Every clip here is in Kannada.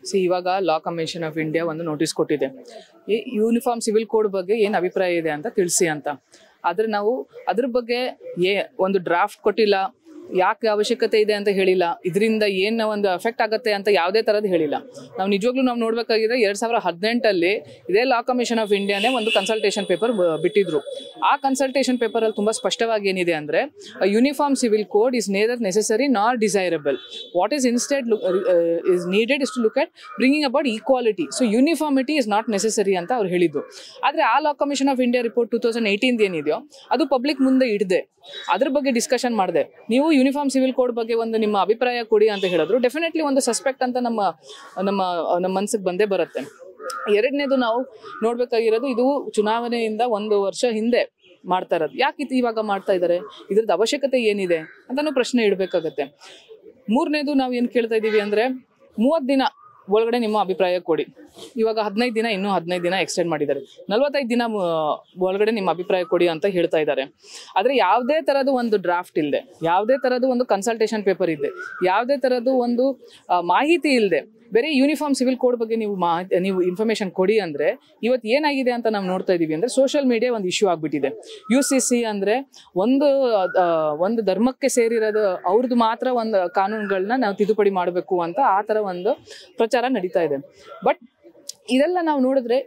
ಸಿ ಇವಾಗ ಲಾ ಕಮಿಷನ್ ಆಫ್ ಇಂಡಿಯಾ ಒಂದು ನೋಟಿಸ್ ಕೊಟ್ಟಿದೆ ಈ ಯೂನಿಫಾರ್ಮ್ ಸಿವಿಲ್ ಕೋಡ್ ಬಗ್ಗೆ ಏನು ಅಭಿಪ್ರಾಯ ಇದೆ ಅಂತ ತಿಳಿಸಿ ಅಂತ ಆದರೆ ನಾವು ಅದ್ರ ಬಗ್ಗೆ ಏ ಒಂದು ಡ್ರಾಫ್ಟ್ ಕೊಟ್ಟಿಲ್ಲ ಯಾಕೆ ಅವಶ್ಯಕತೆ ಇದೆ ಅಂತ ಹೇಳಿಲ್ಲ ಇದರಿಂದ ಏನು ಒಂದು ಎಫೆಕ್ಟ್ ಆಗುತ್ತೆ ಅಂತ ಯಾವುದೇ ಥರದ್ದು ಹೇಳಿಲ್ಲ ನಾವು ನಿಜವಾಗ್ಲೂ ನಾವು ನೋಡಬೇಕಾಗಿದೆ ಎರಡು ಸಾವಿರ ಹದಿನೆಂಟಲ್ಲಿ ಇದೇ ಲಾ ಕಮಿಷನ್ ಆಫ್ ಇಂಡಿಯಾನೇ ಒಂದು ಕನ್ಸಲ್ಟೇಷನ್ ಪೇಪರ್ ಬಿಟ್ಟಿದ್ರು ಆ ಕನ್ಸಲ್ಟೇಷನ್ ಪೇಪರಲ್ಲಿ ತುಂಬ ಸ್ಪಷ್ಟವಾಗಿ ಏನಿದೆ ಅಂದರೆ uniform civil code is neither necessary nor desirable what is instead is needed is to look at bringing about equality so uniformity is not necessary ಅಂತ ಅವ್ರು ಹೇಳಿದ್ದು ಆದರೆ ಆ law commission of India report two thousand eighteen ಏನಿದೆಯೋ ಅದು ಪಬ್ಲಿಕ್ ಮುಂದೆ ಇಡದೆ ಅದ್ರ ಬಗ್ಗೆ ಡಿಸ್ಕಷನ್ ಮಾಡಿದೆ ನೀವು ಯೂನಿಫಾರ್ಮ್ ಸಿವಿಲ್ ಕೋಡ್ ಬಗ್ಗೆ ಒಂದು ನಿಮ್ಮ ಅಭಿಪ್ರಾಯ ಕೊಡಿ ಅಂತ ಹೇಳಿದ್ರು ಡೆಫಿನೆಟ್ಲಿ ಒಂದು ಸಸ್ಪೆಕ್ಟ್ ಅಂತ ನಮ್ಮ ನಮ್ಮ ನಮ್ಮ ಮನಸ್ಸಿಗೆ ಬಂದೇ ಬರುತ್ತೆ ಎರಡನೇದು ನಾವು ನೋಡ್ಬೇಕಾಗಿರೋದು ಇದು ಚುನಾವಣೆಯಿಂದ ಒಂದು ವರ್ಷ ಹಿಂದೆ ಮಾಡ್ತಾ ಇರೋದು ಯಾಕೆ ಇದು ಇವಾಗ ಮಾಡ್ತಾ ಇದ್ದಾರೆ ಇದ್ರದ್ದು ಅವಶ್ಯಕತೆ ಏನಿದೆ ಅಂತಾನು ಪ್ರಶ್ನೆ ಇಡಬೇಕಾಗತ್ತೆ ಮೂರನೇದು ನಾವು ಏನು ಕೇಳ್ತಾ ಇದ್ದೀವಿ ಅಂದರೆ ಮೂವತ್ತು ದಿನ ಒಳಗಡೆ ನಿಮ್ಮ ಅಭಿಪ್ರಾಯ ಕೊಡಿ ಇವಾಗ ಹದಿನೈದು ದಿನ ಇನ್ನೂ ಹದಿನೈದು ದಿನ ಎಕ್ಸ್ಟೆಂಡ್ ಮಾಡಿದ್ದಾರೆ ನಲ್ವತ್ತೈದು ದಿನ ಆ, ಒಳಗಡೆ ನಿಮ್ಮ ಅಭಿಪ್ರಾಯ ಕೊಡಿ ಅಂತ ಹೇಳ್ತಾ ಇದ್ದಾರೆ ಆದರೆ ಯಾವುದೇ ಥರದ್ದು ಒಂದು ಡ್ರಾಫ್ಟ್ ಇಲ್ಲದೆ ಯಾವುದೇ ಥರದ್ದು ಒಂದು ಕನ್ಸಲ್ಟೇಷನ್ ಪೇಪರ್ ಇದೆ ಯಾವುದೇ ಥರದ್ದು ಒಂದು ಆ, ಮಾಹಿತಿ ಇಲ್ಲದೆ ಬೇರೆ ಯೂನಿಫಾರ್ಮ್ ಸಿವಿಲ್ ಕೋಡ್ ಬಗ್ಗೆ ನೀವು ಮಾ ನೀವು ಇನ್ಫಾರ್ಮೇಷನ್ ಕೊಡಿ ಅಂದರೆ ಇವತ್ತು ಏನಾಗಿದೆ ಅಂತ ನಾವು ನೋಡ್ತಾ ಇದ್ದೀವಿ ಅಂದರೆ ಸೋಷಿಯಲ್ ಮೀಡಿಯಾ ಒಂದು ಇಶ್ಯೂ ಆಗಿಬಿಟ್ಟಿದೆ ಯು ಸಿ ಸಿ ಅಂದರೆ ಒಂದು ಆ, ಒಂದು ಧರ್ಮಕ್ಕೆ ಸೇರಿರೋದು ಅವ್ರದ್ದು ಮಾತ್ರ ಒಂದು ಕಾನೂನುಗಳನ್ನ ನಾವು ತಿದ್ದುಪಡಿ ಮಾಡಬೇಕು ಅಂತ ಆ ಥರ ಒಂದು ಪ್ರಚಾರ ನಡೀತಾ ಇದೆ ಬಟ್ ಇದೆಲ್ಲ ನಾವು ನೋಡಿದ್ರೆ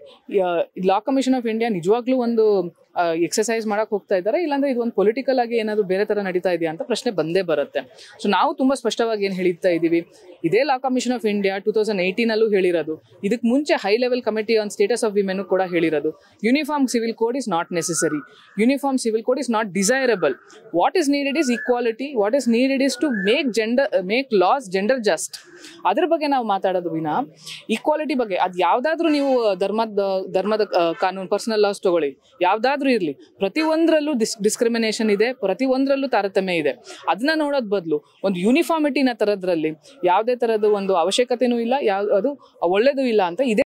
ಲಾ ಕಮಿಷನ್ ಆಫ್ ಇಂಡಿಯಾ ನಿಜವಾಗ್ಲೂ ಒಂದು ಎಕ್ಸಸೈಸ್ ಮಾಡಕ್ ಹೋಗ್ತಾ ಇದ್ದಾರೆ ಇಲ್ಲಾಂದ್ರೆ ಇದು ಒಂದು ಪೊಲಿಟಿಕಲ್ ಆಗಿ ಏನಾದ್ರು ಬೇರೆ ತರ ನಡೀತಾ ಇದೆಯಾ ಅಂತ ಪ್ರಶ್ನೆ ಬಂದೇ ಬರುತ್ತೆ ಸೊ ನಾವು ತುಂಬಾ ಸ್ಪಷ್ಟವಾಗಿ ಏನು ಹೇಳ್ತಾ ಇದ್ದೀವಿ ಇದೇ law commission of India two thousand ಏಯ್ಟೀನಲ್ಲೂ ಹೇಳಿರೋದು ಇದಕ್ಕೆ ಮುಂಚೆ high level committee on status of women ಕೂಡ ಹೇಳಿರೋದು uniform civil code is not necessary uniform civil code is not desirable what is needed is equality what is needed is to make gender make laws gender just ಅದ್ರ ಬಗ್ಗೆ ನಾವು ಮಾತಾಡೋದು ವಿನ ಈಕ್ವಾಲಿಟಿ ಬಗ್ಗೆ ಅದು ಯಾವುದಾದ್ರೂ ನೀವು ಧರ್ಮದ ಧರ್ಮದ ಆ, ಕಾನೂನು ಪರ್ಸನಲ್ ಲಾಸ್ ತಗೊಳ್ಳಿ ಯಾವುದಾದ್ರೂ ಇರಲಿ ಪ್ರತಿಯೊಂದರಲ್ಲೂ ಡಿಸ್ ಡಿಸ್ಕ್ರಿಮಿನೇಷನ್ ಇದೆ ಪ್ರತಿಯೊಂದರಲ್ಲೂ ತಾರತಮ್ಯ ಇದೆ ಅದನ್ನ ನೋಡೋದ್ ಬದಲು ಒಂದು ಯೂನಿಫಾರ್ಮಿಟಿನ ತರದ್ರಲ್ಲಿ ಯಾವುದೇ ತರದ್ದು ಒಂದು ಅವಶ್ಯಕತೆನೂ ಇಲ್ಲ ಯಾವ ಅದು ಒಳ್ಳೇದು ಇಲ್ಲ ಅಂತ ಇದೇ